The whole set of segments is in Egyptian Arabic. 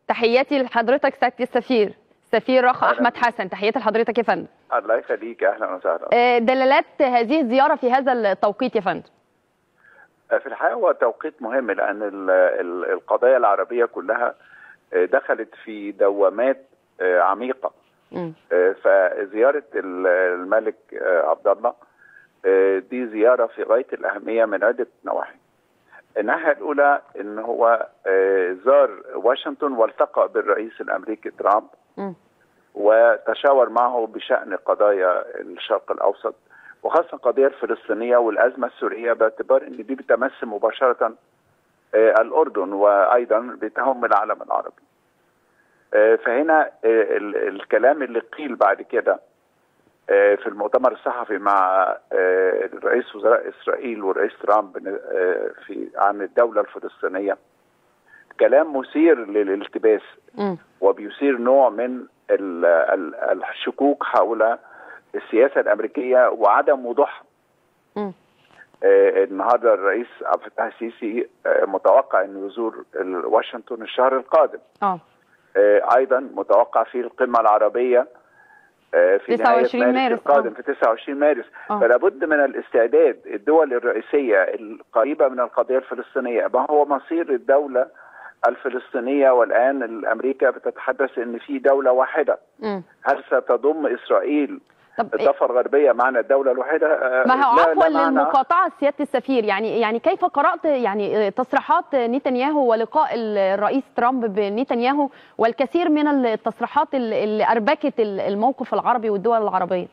تحياتي لحضرتك سياده السفير سفير رخا أهلاً. احمد حسن تحياتي لحضرتك يا فندم الله يخليك اهلا وسهلا آه، دلالات هذه الزياره في هذا التوقيت يا فندم في الحقيقه هو توقيت مهم لان ال- ال- القضايا العربيه كلها آه، دخلت في دوامات آه، عميقه مم. آه، فزياره ال- الملك آه، عبد الله آه، دي زياره في غايه الاهميه من عده نواحي. الناحيه الاولى ان هو آه، زار واشنطن والتقى بالرئيس الامريكي ترامب مم. وتشاور معه بشان قضايا الشرق الاوسط وخاصه القضيه الفلسطينيه والازمه السوريه باعتبار ان دي بتمس مباشره آه، الاردن وايضا بتهم العالم العربي. آه، فهنا آه، ال- الكلام اللي قيل بعد كده آه، في المؤتمر الصحفي مع آه، رئيس وزراء اسرائيل والرئيس ترامب آه، في عن الدوله الفلسطينيه كلام مثير للالتباس مم. وبيثير نوع من ال- ال- الشكوك حول السياسه الامريكيه وعدم وضوحها. مم. آه، النهارده الرئيس عبد الفتاح السيسي آه، متوقع انه يزور ال- واشنطن الشهر القادم. اه آه، ايضا متوقع في القمه العربيه آه، في 29 نهايه مارس، مارس القادم آه. في 29 مارس آه. فلا بد من الاستعداد الدول الرئيسيه القريبه من القضيه الفلسطينيه ما هو مصير الدوله الفلسطينيه والان الامريكا بتتحدث ان في دوله واحده مم. هل ستضم اسرائيل طب إيه؟ الضفه الغربيه معنا الدوله الواحده آه، ما هو لا- عفوا لا معنى. للمقاطعه سياده السفير يعني يعني كيف قرات يعني تصريحات نتنياهو ولقاء الرئيس ترامب بنتنياهو والكثير من التصريحات اللي اللي اربكت الموقف العربي والدول العربيه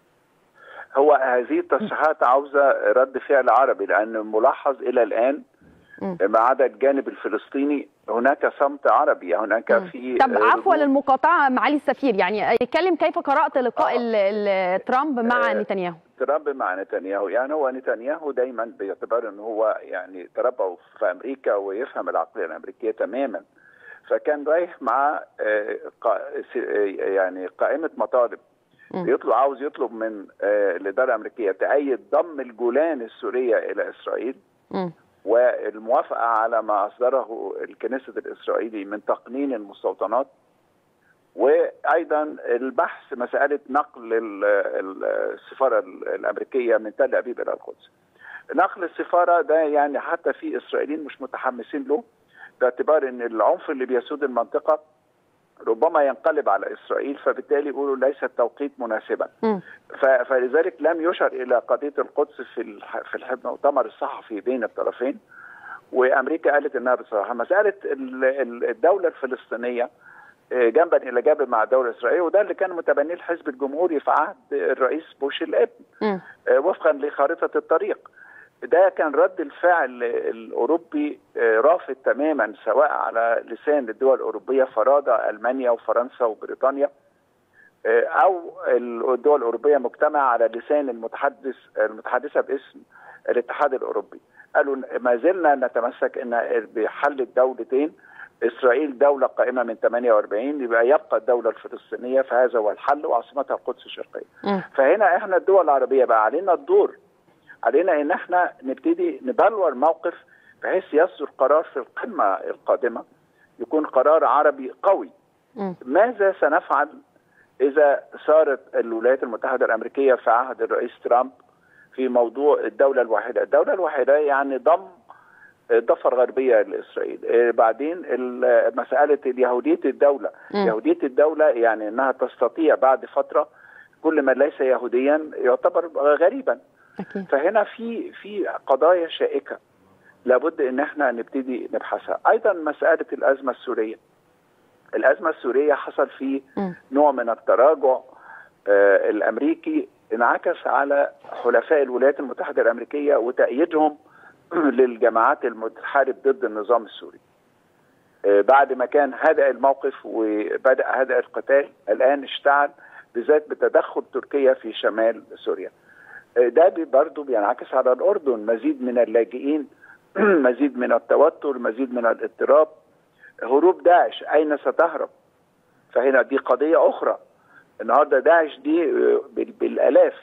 هو هذه التصريحات عاوزه رد فعل عربي لان ملاحظ الى الان مم. ما عدا الجانب الفلسطيني هناك صمت عربي هناك مم. في طب آه، عفوا ردود. للمقاطعه معالي السفير يعني اتكلم كيف قرات لقاء آه. ال- ال- ترامب مع آه، نتنياهو ترامب مع نتنياهو يعني هو نتنياهو دايما باعتبار ان هو يعني تربى في امريكا ويفهم العقليه الامريكيه تماما فكان رايح مع آه، قا- س- آه، يعني قائمه مطالب مم. بيطلب عاوز يطلب من آه، الاداره الامريكيه تأيد ضم الجولان السوريه الى اسرائيل مم. والموافقه على ما اصدره الكنيسة الاسرائيلي من تقنين المستوطنات وايضا البحث مساله نقل ال- ال- السفاره الامريكيه من تل ابيب الى القدس. نقل السفاره ده يعني حتى في اسرائيليين مش متحمسين له باعتبار ان العنف اللي بيسود المنطقه ربما ينقلب على اسرائيل فبالتالي يقولوا ليس التوقيت مناسبا. مم. ف- فلذلك لم يشر الى قضيه القدس في الح- في الح- المؤتمر الصحفي بين الطرفين وامريكا قالت انها بصراحه مساله ال- ال- الدوله الفلسطينيه آه، جنبا الى جنب مع الدوله الاسرائيليه وده اللي كان متبنيه الحزب الجمهوري في عهد الرئيس بوش الابن مم. آه، وفقا لخارطه الطريق ده كان رد الفعل الاوروبي آه، رافض تماما سواء على لسان الدول الاوروبيه فرادة المانيا وفرنسا وبريطانيا آه، او الدول الاوروبيه مجتمعه على لسان المتحدث المتحدثه باسم الاتحاد الاوروبي قالوا ما زلنا نتمسك ان بحل الدولتين اسرائيل دوله قائمه من 48 يبقى يبقى الدوله الفلسطينيه فهذا هو الحل وعاصمتها القدس الشرقيه مم. فهنا احنا الدول العربيه بقى علينا الدور علينا ان احنا نبتدي نبلور موقف بحيث يصدر قرار في القمه القادمه يكون قرار عربي قوي مم. ماذا سنفعل اذا صارت الولايات المتحده الامريكيه في عهد الرئيس ترامب في موضوع الدوله الواحده، الدوله الواحده يعني ضم الضفه الغربيه لاسرائيل، آه، بعدين ال- مساله اليهوديه الدوله، مم. يهوديه الدوله يعني انها تستطيع بعد فتره كل من ليس يهوديا يعتبر غريبا، اكيد فهنا في في قضايا شائكه لابد ان احنا نبتدي نبحثها، ايضا مساله الازمه السوريه. الازمه السوريه حصل فيه مم. نوع من التراجع آه، الامريكي انعكس على حلفاء الولايات المتحده الامريكيه وتأييدهم للجماعات المتحارب ضد النظام السوري. آه، بعد ما كان هدأ الموقف وبدأ هدأ القتال الآن اشتعل بالذات بتدخل تركيا في شمال سوريا. آه، ده بي- برضه بينعكس على الأردن مزيد من اللاجئين مزيد من التوتر مزيد من الاضطراب هروب داعش أين ستهرب؟ فهنا دي قضية أخرى النهارده داعش دي آه، بال- بالآلاف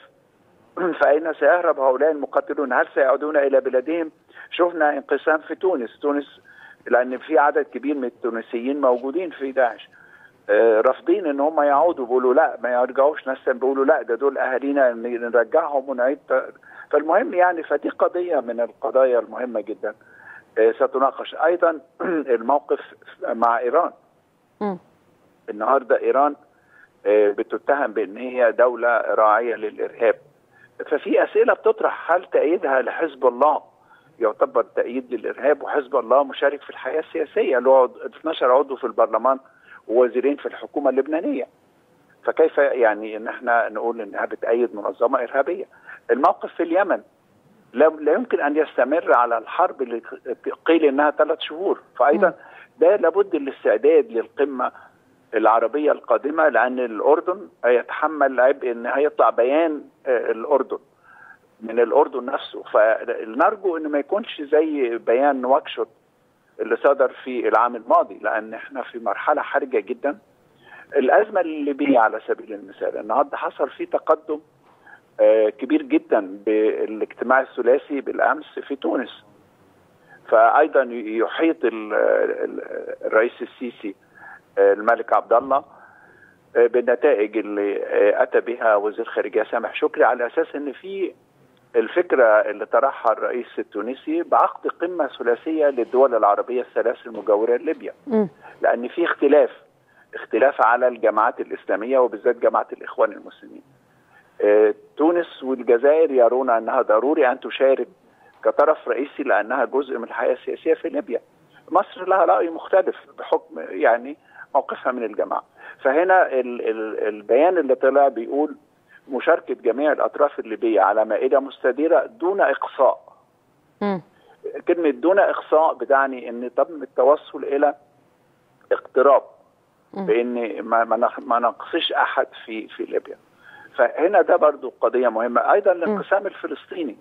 فأين سيهرب هؤلاء المقاتلون؟ هل سيعودون إلى بلادهم؟ شفنا انقسام في تونس، تونس لان في عدد كبير من التونسيين موجودين في داعش آه، رافضين ان هم يعودوا بيقولوا لا ما يرجعوش ناس بيقولوا لا ده دول اهالينا نرجعهم ونعيد فالمهم يعني فدي قضيه من القضايا المهمه جدا آه، ستناقش ايضا الموقف مع ايران مم. النهارده ايران آه، بتتهم بان هي دوله راعيه للارهاب ففي اسئله بتطرح هل تأييدها لحزب الله يعتبر تأييد للارهاب وحزب الله مشارك في الحياه السياسيه له عضو- 12 عضو في البرلمان ووزيرين في الحكومه اللبنانيه فكيف يعني ان احنا نقول انها بتأيد منظمه ارهابيه الموقف في اليمن لا, لا يمكن ان يستمر على الحرب اللي قيل انها ثلاث شهور فايضا ده لابد الاستعداد للقمه العربيه القادمه لان الاردن يتحمل عبء ان هيطلع بيان آه، الاردن من الاردن نفسه فنرجو ان ما يكونش زي بيان نواكشوط اللي صدر في العام الماضي لان احنا في مرحله حرجه جدا الازمه الليبيه على سبيل المثال النهارده حصل في تقدم آه، كبير جدا بالاجتماع الثلاثي بالامس في تونس فايضا يحيط ال- ال- الرئيس السيسي آه، الملك عبد الله آه، بالنتائج اللي آه، اتى بها وزير خارجيه سامح شكري على اساس ان في الفكره اللي طرحها الرئيس التونسي بعقد قمه ثلاثيه للدول العربيه الثلاث المجاوره لليبيا مم. لان في اختلاف اختلاف على الجماعات الاسلاميه وبالذات جماعه الاخوان المسلمين. آه، تونس والجزائر يرون انها ضروري ان تشارك كطرف رئيسي لانها جزء من الحياه السياسيه في ليبيا. مصر لها راي مختلف بحكم يعني موقفها من الجماعه. فهنا ال ال البيان اللي طلع بيقول مشاركه جميع الاطراف الليبيه على مائده مستديره دون اقصاء. مم. كلمه دون اقصاء بتعني ان تم التوصل الى اقتراب مم. بان ما ما نخ- ما نقصش احد في في ليبيا فهنا ده برضو قضيه مهمه ايضا الانقسام الفلسطيني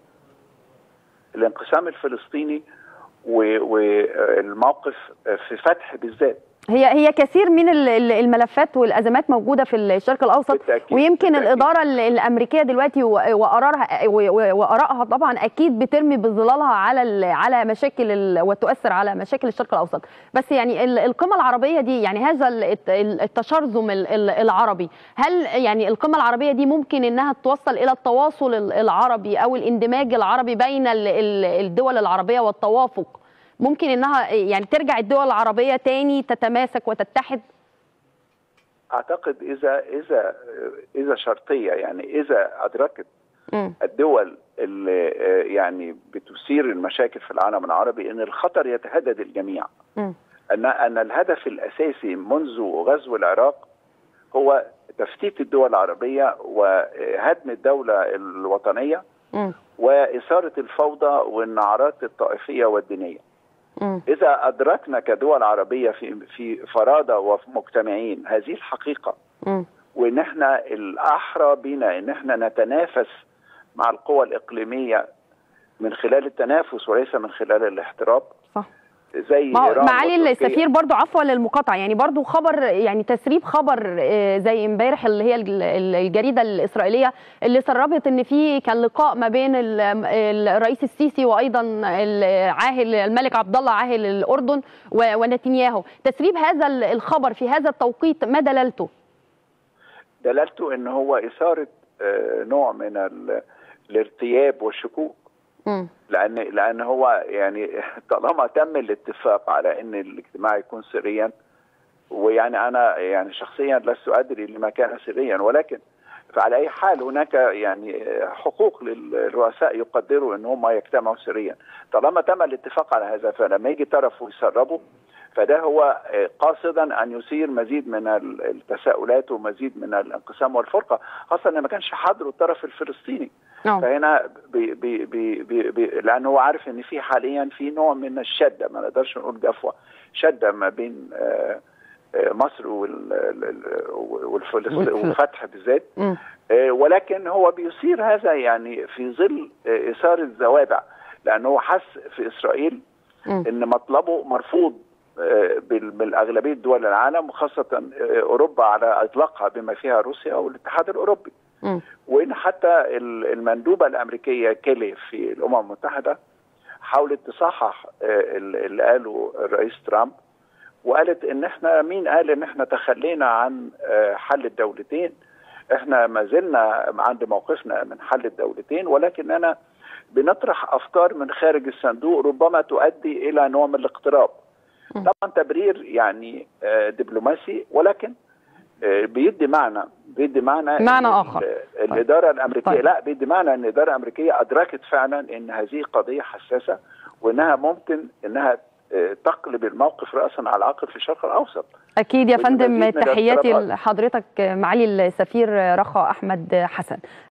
الانقسام الفلسطيني و- والموقف في فتح بالذات هي هي كثير من ال- ال- الملفات والازمات موجوده في الشرق الاوسط بالتأكيد، ويمكن بالتأكيد. الاداره ال- الامريكيه دلوقتي و- وقرارها و- و- وارائها طبعا اكيد بترمي بظلالها على ال- على مشاكل ال- وتؤثر على مشاكل الشرق الاوسط بس يعني ال- القمه العربيه دي يعني هذا ال- الت- التشرذم ال- ال- العربي هل يعني القمه العربيه دي ممكن انها توصل الى التواصل ال- العربي او الاندماج العربي بين ال- ال- الدول العربيه والتوافق ممكن انها يعني ترجع الدول العربيه تاني تتماسك وتتحد اعتقد اذا اذا اذا شرطيه يعني اذا ادركت مم. الدول اللي آه، يعني بتثير المشاكل في العالم العربي ان الخطر يتهدد الجميع مم. ان ان الهدف الاساسي منذ غزو العراق هو تفتيت الدول العربيه وهدم الدوله الوطنيه مم. واثاره الفوضى والنعرات الطائفيه والدينيه. مم. اذا ادركنا كدول عربيه في في فرادى وفي مجتمعين هذه الحقيقه مم. وان احنا الاحرى بنا ان احنا نتنافس مع القوى الاقليميه من خلال التنافس وليس من خلال الاحتراب صح زي ما هو إيران معالي وتركيا. السفير برضو عفوا للمقاطعه يعني برضو خبر يعني تسريب خبر آه، زي امبارح اللي هي الج- ال- الجريده الاسرائيليه اللي سربت ان في كان لقاء ما بين ال- ال- الرئيس السيسي وايضا العاهل الملك عبد الله عاهل الاردن و- ونتنياهو تسريب هذا ال- الخبر في هذا التوقيت ما دلالته دلالته ان هو اثاره آه، نوع من ال- الارتياب والشكوك مم. لان لان هو يعني طالما تم الاتفاق على ان الاجتماع يكون سريا ويعني انا يعني شخصيا لست ادري لما كان سريا ولكن فعلى اي حال هناك يعني حقوق للرؤساء يقدروا ان هم يجتمعوا سريا طالما تم الاتفاق على هذا فلما يجي طرف ويسربه فده هو قاصدا ان يثير مزيد من التساؤلات ومزيد من الانقسام والفرقه خاصه ان ما كانش حاضره الطرف الفلسطيني آه. فهنا بي بي بي بي بي لانه هو عارف ان في حاليا في نوع من الشده ما نقدرش نقول جفوه شده ما بين آه، آه، مصر وال- ال- والفلسطين والف- والفتح بالذات مم. آه، ولكن هو بيثير هذا يعني في ظل آه، اثاره زوابع لانه هو حس في اسرائيل مم. ان مطلبه مرفوض آه، بال- من اغلبيه دول العالم وخاصه آه، اوروبا على اطلاقها بما فيها روسيا والاتحاد الاوروبي مم. وان حتى ال- المندوبه الامريكيه كيلي في الامم المتحده حاولت تصحح اللي قاله الرئيس ترامب وقالت ان احنا مين قال ان احنا تخلينا عن حل الدولتين احنا ما زلنا عند موقفنا من حل الدولتين ولكننا بنطرح افكار من خارج الصندوق ربما تؤدي الى نوع من الاقتراب طبعا تبرير يعني دبلوماسي ولكن بيدي معنى بيدي معنى معنى اخر الاداره طيب. الامريكيه طيب. لا بيدي معنى ان الاداره الامريكيه ادركت فعلا ان هذه قضيه حساسه وانها ممكن انها تقلب الموقف راسا على عقب في الشرق الاوسط اكيد يا فندم تحياتي لحضرتك معالي السفير رخا احمد حسن